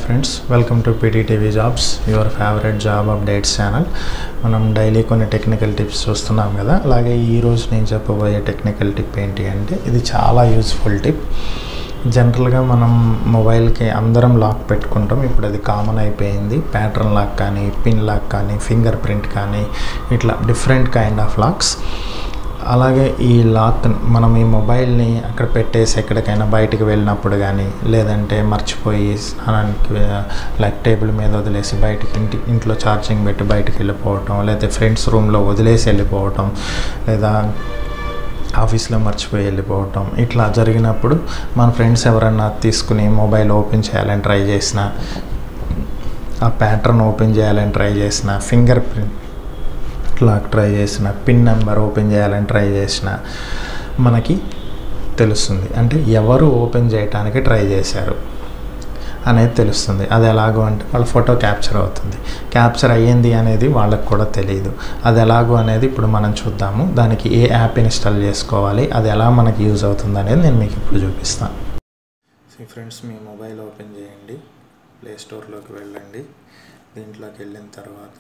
friends welcome to PTTV jobs your favourite job updates channel మనం daily కొన్ని technical tips చూస్తున్నాం కదా అలాగే ఈరోజు నేను చెప్పబోయే టెక్నికల్ టిప్ ఏంటి అంటే ఇది చాలా యూస్ఫుల్ టిప్ జనరల్గా మనం మొబైల్కి అందరం లాక్ పెట్టుకుంటాం ఇప్పుడు అది కామన్ అయిపోయింది ప్యాటర్న్ లాక్ కానీ పిన్ లాక్ కానీ ఫింగర్ ప్రింట్ కానీ ఇట్లా డిఫరెంట్ కైండ్ ఆఫ్ లాక్స్ అలాగే ఈ లాక్ మనం ఈ మొబైల్ని అక్కడ పెట్టేసి ఎక్కడికైనా బయటికి వెళ్ళినప్పుడు కానీ లేదంటే మర్చిపోయి స్నానానికి లైక్ టేబుల్ మీద వదిలేసి బయటికి ఇంటి ఇంట్లో ఛార్జింగ్ పెట్టి బయటికి వెళ్ళిపోవటం లేదా ఫ్రెండ్స్ రూమ్లో వదిలేసి వెళ్ళిపోవటం లేదా ఆఫీస్లో మర్చిపోయి వెళ్ళిపోవటం ఇట్లా జరిగినప్పుడు మన ఫ్రెండ్స్ ఎవరన్నా తీసుకుని మొబైల్ ఓపెన్ చేయాలని ట్రై చేసిన ఆ ప్యాటర్న్ ఓపెన్ చేయాలని ట్రై చేసిన ఫింగర్ ప్రింట్ లాక్ ట్రై చేసిన పిన్ నెంబర్ ఓపెన్ చేయాలని ట్రై చేసిన మనకి తెలుస్తుంది అంటే ఎవరు ఓపెన్ చేయడానికి ట్రై చేశారు అనేది తెలుస్తుంది అది ఎలాగో అంటే వాళ్ళ ఫోటో క్యాప్చర్ అవుతుంది క్యాప్చర్ అయ్యింది అనేది వాళ్ళకి కూడా తెలియదు అది ఎలాగో అనేది ఇప్పుడు మనం చూద్దాము దానికి ఏ యాప్ ఇన్స్టాల్ చేసుకోవాలి అది ఎలా మనకి యూజ్ అవుతుంది అనేది నేను మీకు ఇప్పుడు చూపిస్తాను ఫ్రెండ్స్ మీ మొబైల్ ఓపెన్ చేయండి ప్లే స్టోర్లోకి వెళ్ళండి దీంట్లోకి వెళ్ళిన తర్వాత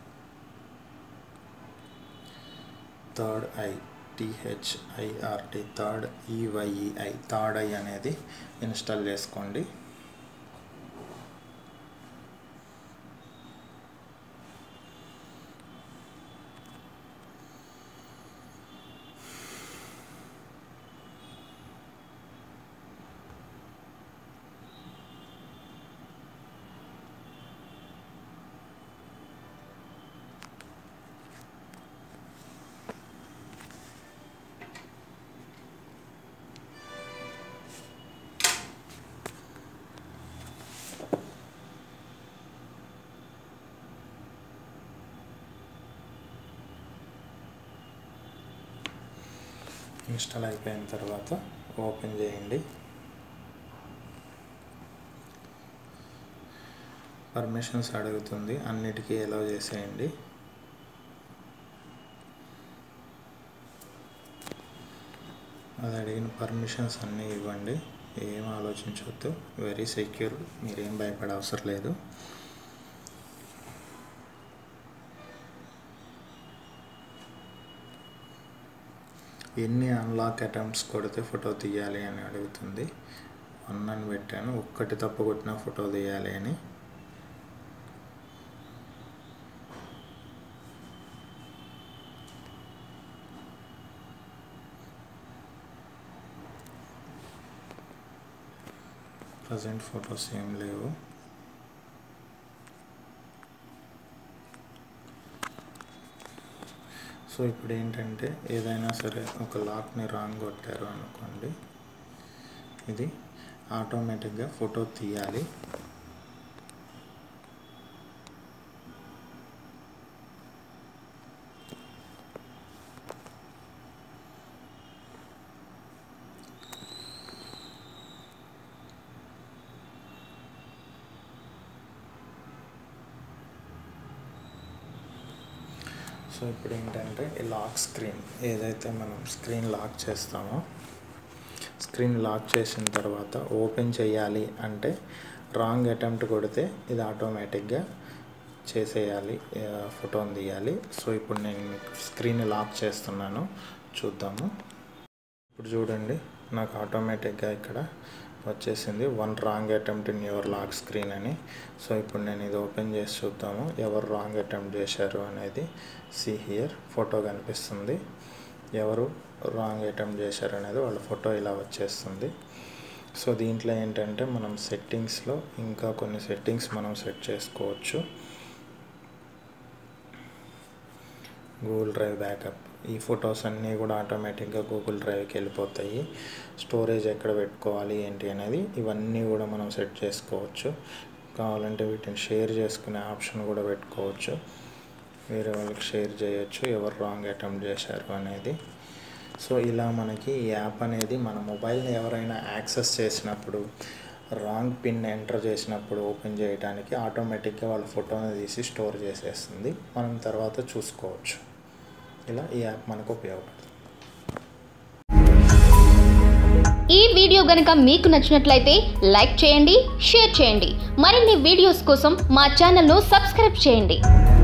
third eye T H I R D third E Y E I third eye అనేది ఇన్స్టాల్ చేసుకోండి ఇన్స్టాల్ అయిపోయిన తర్వాత ఓపెన్ చేయండి పర్మిషన్స్ అడుగుతుంది అన్నిటికీ ఎలో చేసేయండి అది అడిగిన పర్మిషన్స్ అన్నీ ఇవ్వండి ఏం ఆలోచించవద్దు వెరీ సెక్యూర్ మీరేం భయపడే అవసరం లేదు ఎన్ని అన్లాక్ అటెంప్ట్స్ కొడితే ఫోటో తీయాలి అని అడుగుతుంది వన్ అని పెట్టాను ఒక్కటి తప్పు కొట్టిన ఫోటో తీయాలి అని ప్రజెంట్ ఫొటోస్ ఏం లేవు సో ఇప్పుడు ఏంటంటే ఏదైనా సరే ఒక లాక్ని రాంగ్ కొట్టారు అనుకోండి ఇది ఆటోమేటిక్గా ఫోటో తీయాలి సో ఇప్పుడు ఏంటంటే ఈ లాక్ స్క్రీన్ ఏదైతే మనం స్క్రీన్ లాక్ చేస్తామో స్క్రీన్ లాక్ చేసిన తర్వాత ఓపెన్ చేయాలి అంటే రాంగ్ అటెంప్ట్ కొడితే ఇది ఆటోమేటిక్గా చేసేయాలి ఫోటోని తీయాలి సో ఇప్పుడు నేను స్క్రీన్ లాక్ చేస్తున్నాను చూద్దాము ఇప్పుడు చూడండి నాకు ఆటోమేటిక్గా ఇక్కడ వచ్చేసింది one wrong attempt in your lock screen అని సో ఇప్పుడు నేను ఇది ఓపెన్ చేసి చూద్దాము ఎవరు రాంగ్ అటెంప్ట్ చేశారు అనేది సి హియర్ ఫోటో కనిపిస్తుంది ఎవరు రాంగ్ అటెంప్ట్ చేశారు అనేది వాళ్ళ ఫోటో ఇలా వచ్చేస్తుంది సో దీంట్లో ఏంటంటే మనం సెట్టింగ్స్లో ఇంకా కొన్ని సెట్టింగ్స్ మనం సెట్ చేసుకోవచ్చు గూగుల్ డ్రైవ్ బ్యాకప్ ఈ ఫొటోస్ అన్నీ కూడా ఆటోమేటిక్గా గూగుల్ డ్రైవ్కి వెళ్ళిపోతాయి స్టోరేజ్ ఎక్కడ పెట్టుకోవాలి ఏంటి అనేది ఇవన్నీ కూడా మనం సెట్ చేసుకోవచ్చు కావాలంటే వీటిని షేర్ చేసుకునే ఆప్షన్ కూడా పెట్టుకోవచ్చు వేరే వాళ్ళకి షేర్ చేయొచ్చు ఎవరు రాంగ్ అటెంప్ట్ చేశారు అనేది సో ఇలా మనకి ఈ యాప్ అనేది మన మొబైల్ని ఎవరైనా యాక్సెస్ చేసినప్పుడు రాంగ్ పిన్ ఎంటర్ చేసినప్పుడు ఓపెన్ చేయడానికి ఆటోమేటిక్గా వాళ్ళ ఫోటోని తీసి స్టోర్ చేసేస్తుంది మనం తర్వాత చూసుకోవచ్చు ఇలా ఈ యాప్ మనకు ఉపయోగపడుతుంది ఈ వీడియో వీడియో గనుక మీకు నచ్చినట్లయితే లైక్ చేయండి షేర్ చేయండి మరిన్ని వీడియోస్ కోసం మా ఛానల్ను సబ్స్క్రైబ్ చేయండి